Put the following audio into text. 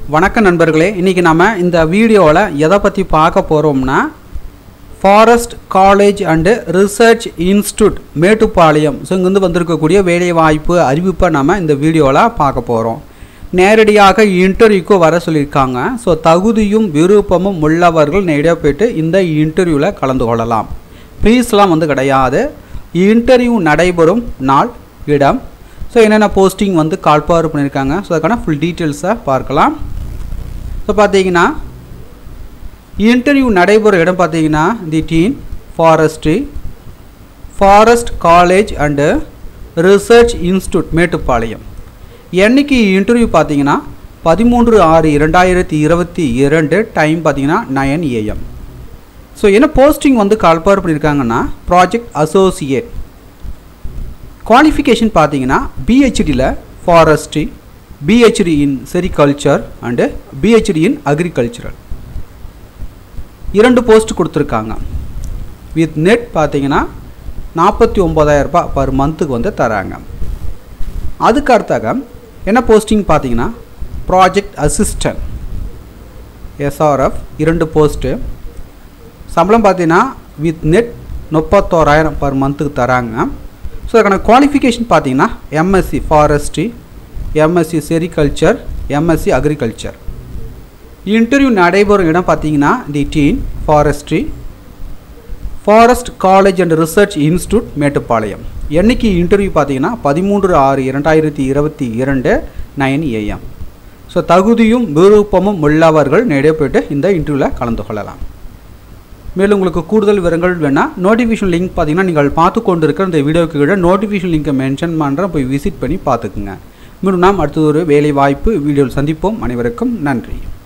வணக்கம் நண்பர்களே இன்றைக்கி நம்ம இந்த வீடியோவில் எதை பற்றி பார்க்க போகிறோம்னா forest college and research institute Mettupalayam so இங்கேருந்து வந்திருக்கக்கூடிய வேலைவாய்ப்பு அறிவிப்பை நம்ம இந்த வீடியோவில் பார்க்க போகிறோம் நேரடியாக இன்டர்வியூக்கு வர சொல்லியிருக்காங்க ஸோ தகுதியும் விருப்பமும் உள்ளவர்கள் நேரடியாக போயிட்டு இந்த இன்டர்வியூவில் கலந்து கொள்ளலாம் ஃபீஸ்லாம் வந்து கிடையாது இன்டர்வியூ நடைபெறும் நாள் இடம் ஸோ என்னென்ன போஸ்டிங் வந்து கால்பார் பண்ணியிருக்காங்க ஸோ அதுக்கான ஃபுல் டீட்டெயில்ஸை பார்க்கலாம் ஸோ பார்த்தீங்கன்னா இன்டர்வியூ நடைபெறும் இடம் பார்த்தீங்கன்னா the dean forestry forest college and research institute Mettupalayam என்னைக்கு இன்டர்வியூ பார்த்தீங்கன்னா பதிமூன்று ஆறு இரண்டாயிரத்தி இருபத்தி இரண்டு டைம் பார்த்தீங்கன்னா நயன் ஏஎம் ஸோ என்ன போஸ்டிங் வந்து கால்பார் பண்ணியிருக்காங்கன்னா ப்ராஜெக்ட் அசோசியேட் குவாலிஃபிகேஷன் பார்த்தீங்கன்னா பிஹெச்டியில் forestry PhD in sericulture and PhD in agricultural இரண்டு போஸ்ட் கொடுத்துருக்காங்க வித் நெட் பார்த்தீங்கன்னா நாற்பத்தி ஒம்பதாயிரரூபா பர் மந்த்துக்கு வந்து தராங்க அதுக்கு அடுத்தாக என்ன போஸ்டிங் பார்த்தீங்கன்னா ப்ராஜெக்ட் அசிஸ்டன்ட் எஸ்ஆர்எஃப் இரண்டு போஸ்ட்டு சம்பளம் பார்த்தீங்கன்னா வித் நெட் முப்பத்தோராயிரம் பர் மந்த்துக்கு தராங்க ஸோ அதுக்கான குவாலிஃபிகேஷன் பார்த்தீங்கன்னா MSc forestry MSc sericulture MSc agriculture interview நடைபெறும் இடம் பார்த்தீங்கன்னா the dean forestry forest college and research institute Mettupalayam என்னைக்கு இன்டர்வியூ பார்த்தீங்கன்னா பதிமூன்று ஆறு இரண்டாயிரத்தி இருபத்தி இரண்டு நைன் ஏஎம் ஸோ தகுதியும் விருப்பமும் உள்ளவர்கள் நேரடியாக போயிட்டு இந்த இன்டர்வியூவில் கலந்து கொள்ளலாம் மேலும் உங்களுக்கு கூடுதல் விவரங்கள் வேணால் நோட்டிஃபிகேஷன் லிங்க் பார்த்தீங்கன்னா நீங்கள் பார்த்து கொண்டு இருக்கிற இந்த வீடியோக்கு கீழே நோட்டிஃபிகேஷன் லிங்கை மென்ஷன் பண்ணுறேன் போய் விசிட் பண்ணி பார்த்துக்குங்க மீண்டும் நாம் அடுத்தது ஒரு வேலை வாய்ப்பு வீடியோவில் சந்திப்போம் அனைவருக்கும் நன்றி